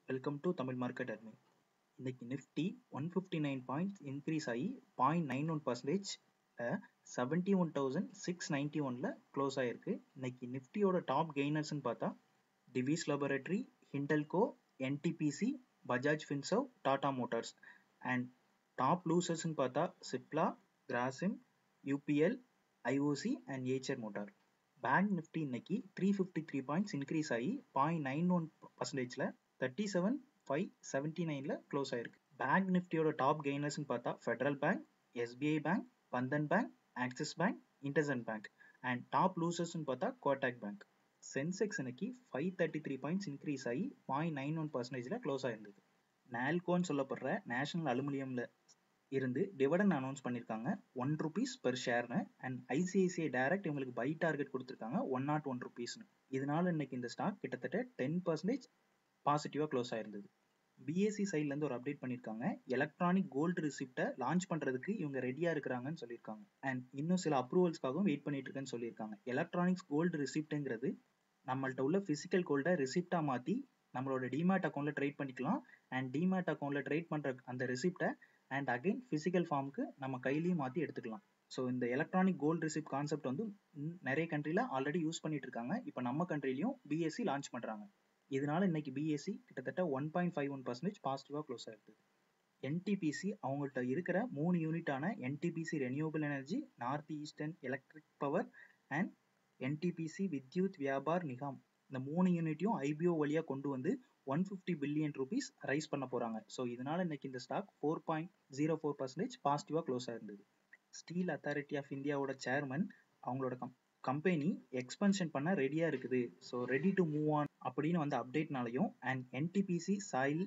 welcome to Tamil market admin இன்னைக்கு nifty one fifty nine points increase ஆகி point nine one percentage seventy one thousand six ninety ஒனில் close ஆகிருக்கு இன்னைக்கு நிஃப்டியோட top கெய்னர்ஸ்னு பார்த்தா Divi's laboratory Hindalco NTPC Bajaj Finserv Tata motors and top லூசர்ஸ்னு பார்த்தா Cipla Grasim UPL IOC and Eicher motor bank nifty இன்னைக்கு three fifty three points increase ஆகி பாயிண்ட் நைன் ஒன் பர்சன்டேஜில் தேர்ட்டி செவன் ஃபைவ் செவன்ட்டி நைனில் க்ளோஸ் ஆயிருக்கு பேங்க் நிஃப்டியோட டாப் கெய்னர்ஸ்னு பார்த்தா federal bank SBI bank Bandhan bank axis bank IndusInd bank and top லூசர்ஸ்னு பார்த்தா கோட்டாக் பேங்க் சென்செக்ஸ் இன்னைக்கு five thirty three points increase ஆகி பாயிண்ட் நைன் ஒன் பர்சன்டேஜில் க்ளோஸ் ஆயிருந்தது நால்கோன்னு சொல்லப்படுற நேஷனல் அலுமினியமில் இருந்து டிவிடன் அனௌன்ஸ் பண்ணியிருக்காங்க ஒன் ருபீஸ் பெர் ஷேர்னு அண்ட் ஐசிஐசிஐ டைரக்ட் இவங்களுக்கு பை டார்கெட் கொடுத்துருக்காங்க ஒன் நாட் ஒன் ருபீஸ்னு இதனால இன்னைக்கு இந்த ஸ்டாக் கிட்டத்தட்ட டென் பர்சன்டேஜ் பாசிட்டிவாக க்ளோஸ் ஆயிருந்தது பிஎஸ்சி சைட்லேருந்து ஒரு அப்டேட் பண்ணியிருக்காங்க எலக்ட்ரானிக் கோல்டு ரிசிப்டை லான்ச் பண்ணுறதுக்கு இவங்க ரெடியாக இருக்கிறாங்கன்னு சொல்லியிருக்காங்க அண்ட் இன்னும் சில அப்ரூவல்ஸ்க்காகவும் வெயிட் பண்ணிட்டு இருக்கேன்னு சொல்லியிருக்காங்க எலக்ட்ரானிக்ஸ் கோல்டு ரிசிப்ட்டுங்கிறது நம்மள்ட்ட உள்ள ஃபிசிக்கல் கோல்டை ரிசிப்டாக மாற்றி நம்மளோட டிமேட் அக்கௌண்ட்டில் ட்ரேட் பண்ணிக்கலாம் அண்ட் டிமேட் அக்கௌண்ட்டில் ட்ரேட் பண்ணுற அந்த ரிசிப்டை அண்ட் அகைன் ஃபிசிக்கல் ஃபார்முக்கு நம்ம கையிலையும் மாற்றி எடுத்துக்கலாம் ஸோ இந்த எலக்ட்ரானிக் கோல்டு ரிசிப்ட் கான்செப்ட் வந்து நிறைய கண்ட்ரியில் ஆல்ரெடி யூஸ் பண்ணிட்டு இருக்காங்க இப்போ நம்ம கண்ட்ரிலையும் பிஎஸ்சி லான்ச் பண்ணுறாங்க இதனால இன்னைக்கு பிஎஸ்சி கிட்டத்தட்ட one point five one percentage பாசிட்டிவாக க்ளோஸ் ஆயிருக்கு என்டிபிசி அவங்கள்ட்ட இருக்கிற மூணு யூனிட்டான NTPC renewable energy north eastern electric power and NTPC Vidyut Vyapar Nigam இந்த மூணு யூனிட்டையும் ஐபிஓ வழியாக கொண்டு வந்து one fifty billion rupees raise பண்ண போகிறாங்க ஸோ இதனால இன்னைக்கு இந்த stock four point zero four percentage பாசிட்டிவாக க்ளோஸ் ஆயிருந்தது ஸ்டீல் அத்தாரிட்டி ஆஃப் இந்தியாவோட சேர்மன் அவங்களோட கம் கம்பெனி எக்ஸ்பென்ஷன் பண்ண ரெடியாக இருக்குது so ready to move on அப்படின்னு வந்த அப்டேட்னாலையும் அண்ட் என்டிபிசி சாயில்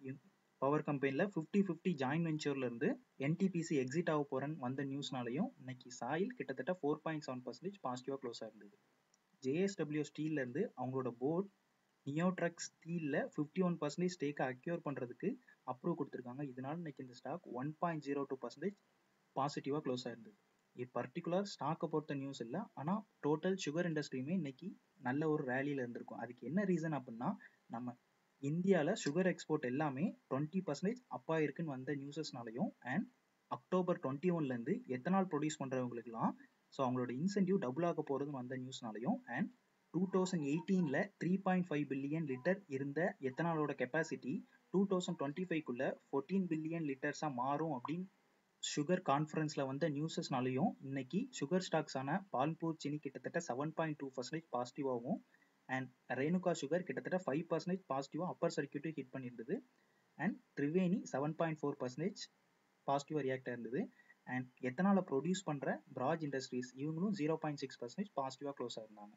பவர் கம்பெனியில் ஃபிஃப்டி ஃபிஃப்டி ஜாயின் வெஞ்சர்லேருந்து என்டிபிசி எக்ஸிட் ஆக போகிறேன்னு வந்த நியூஸ்னாலையும் இன்னைக்கு சாயில் கிட்டத்தட்ட ஃபோர் பாயிண்ட் செவன் பர்சன்டேஜ் பாசிட்டிவாக க்ளோஸ் ஆயிருந்தது ஜேஎஸ்டபிள்யூ ஸ்டீல்லேருந்து அவங்களோட போர்ட் நியோட்ரக் ஸ்டீலில் ஃபிஃப்டி ஒன் பர்சன்டேஜ் ஸ்டேக்கை அக்யூர் பண்ணுறதுக்கு அப்ரூவ் கொடுத்துருக்காங்க இதனால இன்னைக்கு இந்த stock one point zero two percentage பாசிட்டிவாக க்ளோஸ் ஆயிருந்தது இது பர்டிகுலர் ஸ்டாக்கை பொறுத்த நியூஸ் இல்லை ஆனால் டோட்டல் சுகர் இண்டஸ்ட்ரியுமே இன்னைக்கு நல்ல ஒரு ரேலியில் இருந்திருக்கும் அதுக்கு என்ன ரீசன் அப்படின்னா நம்ம இந்தியாவில் சுகர் எக்ஸ்போர்ட் எல்லாமே டுவெண்ட்டி பர்சன்டேஜ் அப்பா இருக்குன்னு வந்த நியூஸஸ்னாலையும் அண்ட் அக்டோபர் டுவெண்ட்டி ஒன்லேருந்து எத்தனால் ப்ரொடியூஸ் பண்ணுறவங்களுக்குலாம் ஸோ அவங்களோட இன்சென்டிவ் டபுள் ஆக போகிறதுன்னு வந்த நியூஸ்னாலையும் அண்ட் டூ தௌசண்ட் எயிட்டீனில் three point five billion litre இருந்த எத்தனாலோட கெப்பாசிட்டி டூ தௌசண்ட் டுவெண்ட்டி ஃபைவ்க்குள்ள ஃபோர்டீன் பில்லியன் லிட்டர்ஸாக மாறும் அப்படின்னு சுகர் கான்ஃபரன்ஸில் வந்த நியூஸஸ்னாலையும் இன்னைக்கு சுகர் ஸ்டாக்ஸான பால்பூர் சினி கிட்டத்தட்ட செவன் பாயிண்ட் டூ பர்சன்டேஜ் பாசிட்டிவாகவும் அண்ட் ரேணுகா சுகர் கிட்டத்தட்ட ஃபைவ் பர்சன்டேஜ் பாசிட்டிவாக அப்பர் சர்க்கியூட்டும் ஹிட் பண்ணியிருந்தது and Triveni seven point four percentage பாசிட்டிவாக ரியாக்ட் ஆயிருந்தது அண்ட் எத்தனால ப்ரொடியூஸ் பண்ணுற பிராஜ் இண்டஸ்ட்ரீஸ் இவங்களும் ஜீரோ பாயிண்ட் சிக்ஸ் பர்சன்டேஜ் பாசிட்டிவாக க்ளோஸ் ஆயிருந்தாங்க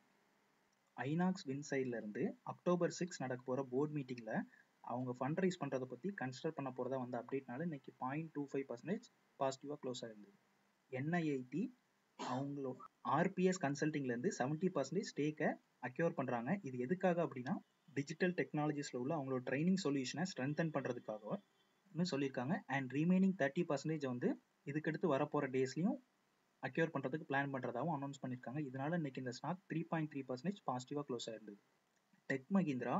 ஐநாக்ஸ் வின் சைட்லேருந்து அக்டோபர் சிக்ஸ் நடக்க போகிற போர்ட் மீட்டிங்கில் அவங்க ஃபண்ட் ரைஸ் பண்ணுறதை பற்றி கன்சிடர் பண்ண போகிறதா வந்த அப்டேட்னால இன்னைக்கு பாயிண்ட் டூ ஃபைவ் பர்சன்டேஜ் பாசிட்டிவாக க்ளோஸ் ஆயிருந்தது என்ஐஐடி அவங்களோ ஆர்பிஎஸ் கன்சல்டிங்லேருந்து செவன்ட்டி பர்சன்டேஜ் ஸ்டேக்கை அக்யூர் பண்ணுறாங்க இது எதுக்காக அப்படின்னா டிஜிட்டல் டெக்னாலஜிஸில் உள்ள அவங்களோட ட்ரைனிங் சொல்யூஷனை ஸ்ட்ரென்தன் பண்ணுறதுக்காக சொல்லியிருக்காங்க அண்ட் ரிமைனிங் தேர்ட்டி பர்சன்டேஜ் வந்து இதுக்கடுத்து வரப்போகிற டேஸ்லையும் அக்யூர் பண்ணுறதுக்கு பிளான் பண்ணுறதாகவும் அனௌன்ஸ் பண்ணியிருக்காங்க இதனால இன்னைக்கு இந்த stock three point three percentage பாசிட்டிவாக க்ளோஸ் ஆயிருந்தது tech Mahindra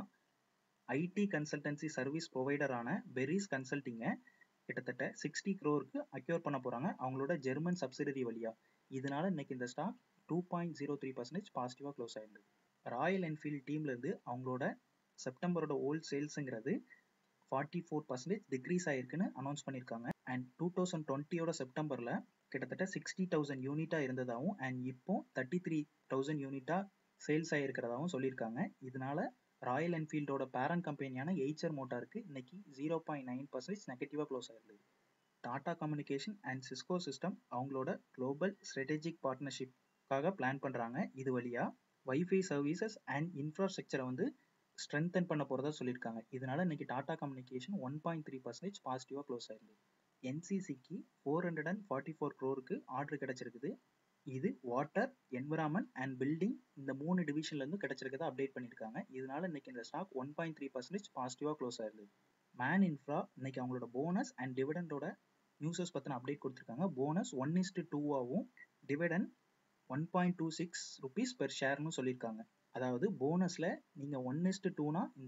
IT consultancy service ப்ரொவைடரான பெரிஸ் கன்சல்டிங்கை கிட்டத்தட்ட சிக்ஸ்டி க்ரோருக்கு அக்யூர் பண்ண போகிறாங்க அவங்களோட ஜெர்மன் சப்சிடரி வழியாக இதனால இன்னைக்கு இந்த stock two point zero three percentage பாசிட்டிவாக க்ளோஸ் ஆயிருந்தது ராயல் என்ஃபீல்ட் டீம்லேருந்து அவங்களோட செப்டம்பரோட ஓல்ட் சேல்ஸுங்கிறது ஃபார்ட்டி ஃபோர் பர்சன்டேஜ் டிக்ரீஸ் ஆயிருக்குன்னு அனௌன்ஸ் பண்ணியிருக்காங்க அண்ட் டூ தௌசண்ட் டுவெண்ட்டியோட செப்டம்பரில் கிட்டத்தட்ட சிக்ஸ்டி தௌசண்ட் யூனிட்டாக இருந்ததாகவும் அண்ட் இப்போ தேர்ட்டி த்ரீ தௌசண்ட் யூனிட்டாக சேல்ஸ் ஆகிருக்கிறதாகவும் சொல்லியிருக்காங்க இதனால ராயல் என்ஃபீல்டோட பேரண்ட் கம்பெனியான எய்ச்சர் மோட்டாருக்கு இன்னைக்கு ஜீரோ பாயிண்ட் நைன் பர்சன்டேஜ் நெகட்டிவாக க்ளோஸ் ஆயிருந்தது Tata communication and Cisco system அவங்களோட குளோபல் ஸ்ட்ராட்டஜிக் பார்ட்னர்ஷிப்காக பிளான் பண்ணுறாங்க இது வழியாக வைஃபை சர்வீசஸ் அண்ட் இன்ஃப்ராஸ்ட்ரக்சரை வந்து ஸ்ட்ரென்தன் பண்ண போகிறதா சொல்லியிருக்காங்க இதனால இன்னைக்கு Tata communication one point three percentage பாசிட்டிவாக க்ளோஸ் ஆயிருந்தது என்சிசிக்கு four hundred and forty four க்ரோருக்கு ஆர்டர் கிடைச்சிருக்குது இது வாட்டர் என்விரான்மெண்ட் அண்ட் பில்டிங் இந்த மூணு டிவிஷன்லேருந்து கிடைச்சிருக்கதா அப்டேட் பண்ணியிருக்காங்க இதனால இன்னைக்கு இந்த stock one point three percentage பாசிட்டிவாக க்ளோஸ் ஆயிருந்தது மேன் இன்ஃப்ரா இன்னைக்கு அவங்களோட போனஸ் அண்ட் டிவிடெண்டோட நியூஸஸ் பற்றின அப்டேட் கொடுத்துருக்காங்க போனஸ் ஒன் இஸ்டு டூவாகவும் dividend one point two six rupees per ஷேர்னு சொல்லியிருக்காங்க அதாவது போனஸில் நீங்கள் ஒன் இஸ்டு டூனா இந்த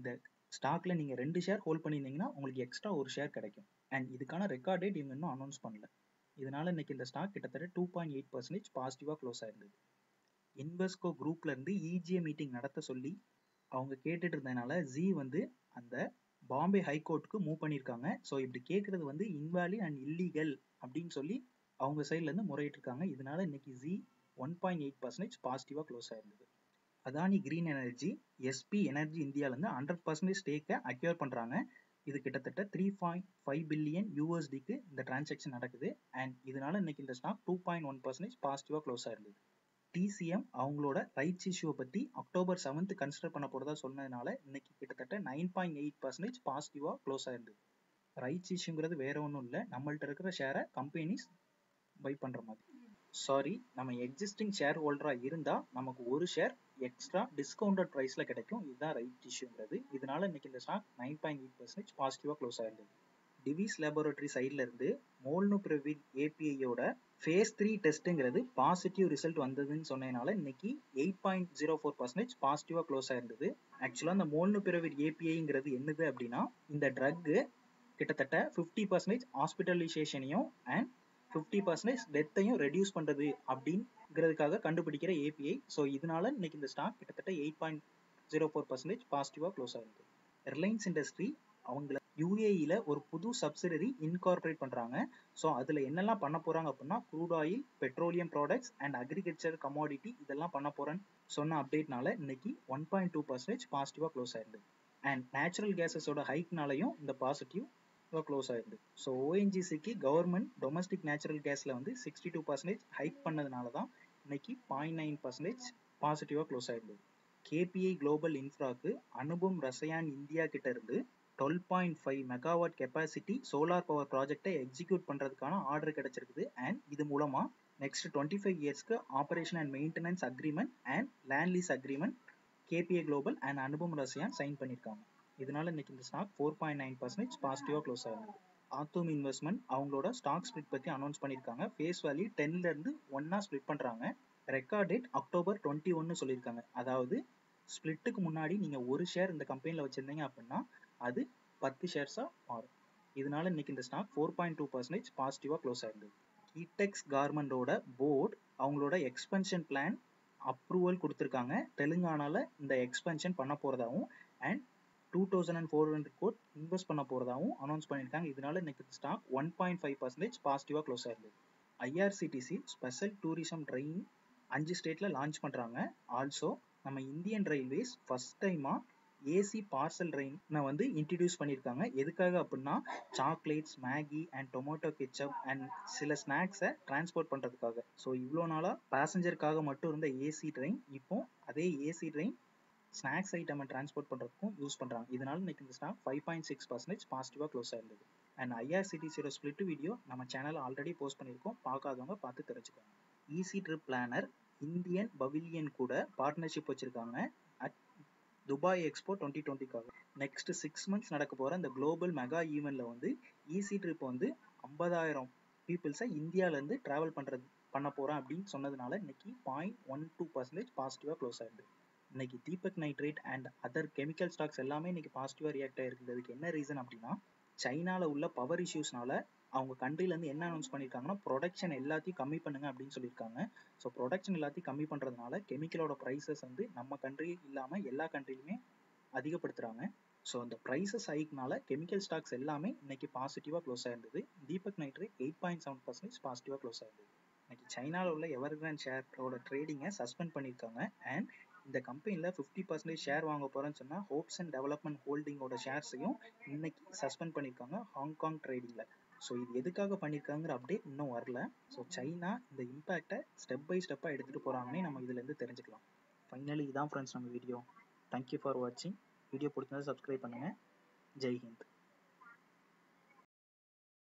ஸ்டாக்ல நீங்க ரெண்டு ஷேர் ஹோல்ட் பண்ணியிருந்தீங்கன்னா உங்களுக்கு எக்ஸ்ட்ரா ஒரு ஷேர் கிடைக்கும் அண்ட் இதுக்கான ரெக்கார்ட் டேட் இவங்க இன்னும் அனௌன்ஸ் பண்ணல இதனால இன்னைக்கு இந்த ஸ்டாக் கிட்டத்தட்ட டூ பாயிண்ட் எயிட் பர்சன்டேஜ் பாசிட்டிவா க்ளோஸ் ஆயிருந்தது இன்வெஸ்கோ குரூப்ல இருந்து இஜிஏ மீட்டிங் நடத்த சொல்லி அவங்க கேட்டுட்டு இருந்ததுனால ஜி வந்து அந்த பாம்பே ஹைகோர்ட்டுக்கு மூவ் பண்ணியிருக்காங்க ஸோ இப்படி கேட்கறது வந்து இன்வாலிட் அண்ட் இல்லீகல் அப்படின்னு சொல்லி அவங்க சைட்ல இருந்து முறையிட்டு இருக்காங்க இதனால இன்னைக்கு Zee one point eight percentage பாசிட்டிவா க்ளோஸ் ஆயிருந்தது Adani green energy SB energy இந்தியால இருந்து ஹண்ட்ரட் பர்சன்டேஜ் ஸ்டேக்கை அக்யூர் பண்றாங்க இது கிட்டத்தட்ட த்ரீ பாயிண்ட் ஃபைவ் பில்லியன் யூஎஸ்டிக்கு இந்த டிரான்சாக்ஷன் நடக்குது அண்ட் இதனால இன்னைக்கு இந்த stock two point one percentage பாசிட்டிவா க்ளோஸ் ஆயிருந்தது டிசிஎம் அவங்களோட ரைட்ஸ் இஷ்யூவை பத்தி அக்டோபர் செவன்த் கன்சிடர் பண்ண போறதா சொன்னதுனால இன்னைக்கு கிட்டத்தட்ட நைன் பாயிண்ட் எயிட் பர்சன்டேஜ் பாசிட்டிவா க்ளோஸ் ஆயிருந்தது ரைட்ஸ் இஷ்யூங்கிறது வேற ஒன்றும் இல்லை நம்மள்ட்ட இருக்கிற ஷேரை கம்பெனிஸ் பை பண்ற மாதிரி சாரி நம்ம எக்ஸிஸ்டிங் ஷேர் ஹோல்டரா இருந்தா நமக்கு ஒரு ஷேர் எக்ஸ்ட்ரா டிஸ்கவுண்டட் ப்ரைஸ்ல கிடைக்கும் இதுதான் ரைட் இஷ்யூங்கிறது இதனால இன்னைக்கு இந்த stock nine point eight percentage பாசிட்டிவா க்ளோஸ் ஆயிருந்தது டிவிஸ் லேபரட்டரி சைட்ல இருந்து மோல்னுபிரவின் ஏபிஐயோட ஃபேஸ் த்ரீ டெஸ்ட்டுங்கிறது பாசிட்டிவ் ரிசல்ட் வந்ததுன்னு சொன்னதுனால இன்னைக்கு eight point zero four percentage பாசிட்டிவா க்ளோஸ் ஆயிருந்தது ஆக்சுவலா இந்த மோல்னுபிரவின் ஏபிஐங்கிறது என்னது அப்படின்னா இந்த ட்ரக் கிட்டத்தட்ட ஃபிஃப்டி பர்சன்டேஜ் ஹாஸ்பிட்டலைசேஷனையும் அண்ட் ஃபிஃப்டி பர்சன்டேஜ் டெத்தையும் ரெடியூஸ் பண்ணுறது அப்படிங்கிறதுக்காக கண்டுபிடிக்கிற ஏபிஐ ஸோ இதனால இன்னைக்கு இந்த ஸ்டாக் கிட்டத்தட்ட eight point zero four percentage பாசிட்டிவாக க்ளோஸ் ஆகுது ரிலையன்ஸ் இண்டஸ்ட்ரி அவங்கள யூஏஇல ஒரு புது சப்சிடரி இன்கார்பரேட் பண்றாங்க ஸோ அதுல என்னெல்லாம் பண்ண போறாங்க அப்படின்னா crude oil petroleum products and agriculture commodity இதெல்லாம் பண்ண போறேன்னு சொன்ன அப்டேட்னால இன்னைக்கு ஒன் பாயிண்ட் டூ பர்சன்டேஜ் பாசிட்டிவா க்ளோஸ் ஆயிருந்தது அண்ட் நேச்சுரல் கேசஸோட ஹைக்னாலையும் இந்த பாசிட்டிவ் க்ளோஸ் ஆயிருந்து ஸோ ஓஎன்ஜிசிக்கு கவர்மெண்ட் டொமஸ்டிக் நேச்சுரல் கேஸில் வந்து சிக்ஸ்டி டூ பர்சன்டேஜ் ஹைக் பண்ணதுனால தான் இன்னைக்கு பாயிண்ட் நைன் பர்சன்டேஜ் பாசிட்டிவாக க்ளோஸ் ஆயிருந்தது கேபிஐ குளோபல் இன்ஃப்ராக்கு அனுபம் ரசயான் இந்தியா கிட்ட இருந்து twelve point five megawatt capacity solar power ப்ராஜெக்டை எக்ஸிக்யூட் பண்ணுறதுக்கான ஆர்டர் கிடைச்சிருக்குது அண்ட் இது மூலமாக நெக்ஸ்ட் டுவெண்ட்டி ஃபைவ் இயர்ஸ்க்கு operation and maintenance agreement and land lease agreement KPI global and Anupam Rasayan sign பண்ணியிருக்காங்க இதனால இன்னைக்கு இந்த stock four point nine percentage பாசிட்டிவாக க்ளோஸ் ஆகுது ஆத்தோம் இன்வெஸ்ட்மெண்ட் அவங்களோட ஸ்டாக் ஸ்பிளிட் பற்றி அனௌன்ஸ் பண்ணியிருக்காங்க ஃபேஸ் வேல்யூ டென்ல இருந்து ஒன்னா ஸ்பிளிட் பண்ணுறாங்க ரெக்கார்ட் டேட் அக்டோபர் டுவெண்ட்டி ஒன்னு சொல்லியிருக்காங்க அதாவது ஸ்பிளிட்டுக்கு முன்னாடி நீங்கள் ஒரு ஷேர் இந்த கம்பெனியில் வச்சிருந்தீங்க அப்படின்னா அது பத்து ஷேர்ஸாக மாறும் இதனால இன்னைக்கு இந்த stock four point two percentage பாசிட்டிவாக க்ளோஸ் ஆயிருந்தது கீடெக்ஸ் கார்மெண்டோட போர்டு அவங்களோட எக்ஸ்பென்ஷன் பிளான் அப்ரூவல் கொடுத்துருக்காங்க தெலுங்கானால இந்த எக்ஸ்பென்ஷன் பண்ண போகிறதாவும் and two thousand and four hundred கோட் இன்வெஸ்ட் பண்ண போகிறதாவும் அனௌன்ஸ் பண்ணியிருக்காங்க இதனால இன்னைக்கு stock one point five percentage பாசிட்டிவாக க்ளோஸ் ஆயிருந்தது ஐஆர்சிடிசி ஸ்பெஷல் டூரிசம் ட்ரெயின் அஞ்சு ஸ்டேட்டில் லான்ச் பண்ணுறாங்க ஆல்சோ நம்ம இந்தியன் ரயில்வேஸ் ஃபர்ஸ்ட் டைமாக ஏசி பார்சல் ட்ரெயினை வந்து இன்ட்ரடியூஸ் பண்ணியிருக்காங்க எதுக்காக அப்படின்னா chocolates Maggi and tomato ketchup and சில ஸ்நாக்ஸை டிரான்ஸ்போர்ட் பண்ணுறதுக்காக ஸோ இவ்வளோ நாளாக பேசஞ்சருக்காக மட்டும் இருந்த ஏசி ட்ரெயின் இப்போ அதே AC train snacks item transport பண்ணுறதுக்கும் யூஸ் பண்ணுறாங்க இதனால இன்னைக்கு இந்த stock five point six percentage பாசிட்டிவாக க்ளோஸ் ஆயிருந்தது அண்ட் ஐஆர்சிடிசியோட ஸ்பிளிட் வீடியோ நம்ம சேனலில் ஆல்ரெடி போஸ்ட் பண்ணியிருக்கோம் பார்க்காதவங்க பார்த்து தெரிஞ்சுக்கோங்க easy trip planner Indian pavilion கூட பார்ட்னர்ஷிப் வச்சிருக்காங்க அட் துபாய் எக்ஸ்போ டுவெண்ட்டி டுவெண்ட்டிக்காக நெக்ஸ்ட் சிக்ஸ் மந்த்ஸ் நடக்க போகிற இந்த குளோபல் மெகா ஈவெண்ட்ல வந்து ஈஸி ட்ரிப் வந்து ஐம்பதாயிரம் பீப்புள்ஸை இந்தியாவிலேருந்து ட்ராவல் பண்ணுறது பண்ண போகிறேன் அப்படின்னு சொன்னதுனால இன்னைக்கு பாயிண்ட் ஒன் டூ பர்சன்டேஜ் பாசிட்டிவாக க்ளோஸ் ஆயிடுது இன்னைக்கு Deepak nitrate and other chemical stocks எல்லாமே இன்னைக்கு பாசிட்டிவாக ரியாக்ட் ஆயிருக்கு அதுக்கு என்ன ரீசன் அப்படின்னா சைனால உள்ள பவர் இஷ்யூஸ்னால அவங்க கண்ட்ரில இருந்து என்ன அனௌன்ஸ் பண்ணியிருக்காங்கன்னா ப்ரொடக்ஷன் எல்லாத்தையும் கம்மி பண்ணுங்க அப்படின்னு சொல்லியிருக்காங்க ஸோ ப்ரொடக்ஷன் எல்லாத்தையும் கம்மி பண்றதுனால கெமிக்கலோட ப்ரைஸஸ் வந்து நம்ம கண்ட்ரி இல்லாம எல்லா கண்ட்ரிலுமே அதிகப்படுத்துறாங்க ஸோ அந்த ப்ரைஸஸ் ஹைக்னால கெமிக்கல் ஸ்டாக்ஸ் எல்லாமே இன்னைக்கு பாசிட்டிவாக க்ளோஸ் ஆயிருந்தது Deepak nitrate eight point seven percentage பாசிட்டிவாக க்ளோஸ் ஆயிருந்தது இன்னைக்கு சைனால உள்ள எவர் கிராண்ட் ஷேரோட ட்ரேடிங்கை சஸ்பெண்ட் பண்ணியிருக்காங்க அண்ட் இந்த கம்பெனியில் ஃபிஃப்டி பர்சன்டேஜ் ஷேர் வாங்க போகிறேன்னு சொன்னால் ஹோப்ஸ் அண்ட் டெவலப்மெண்ட் ஹோல்டிங்கோட ஷேர்ஸையும் இன்னைக்கு சஸ்பெண்ட் பண்ணியிருக்காங்க ஹாங்காங் ட்ரேடிங்கில் ஸோ இது எதுக்காக பண்ணியிருக்காங்கிற அப்டேட் இன்னும் வரல ஸோ சைனா இந்த இம்பேக்டை ஸ்டெப் பை ஸ்டெப்பாக எடுத்துகிட்டு போகிறாங்கன்னே நம்ம இதுலேருந்து தெரிஞ்சுக்கலாம் ஃபைனலி இதான் ஃப்ரெண்ட்ஸ் நம்ம வீடியோ தேங்க்யூ ஃபார் வாட்சிங் வீடியோ பிடிச்சிருந்தா சப்ஸ்கிரைப் பண்ணுங்கள் ஜெய் ஹிந்த்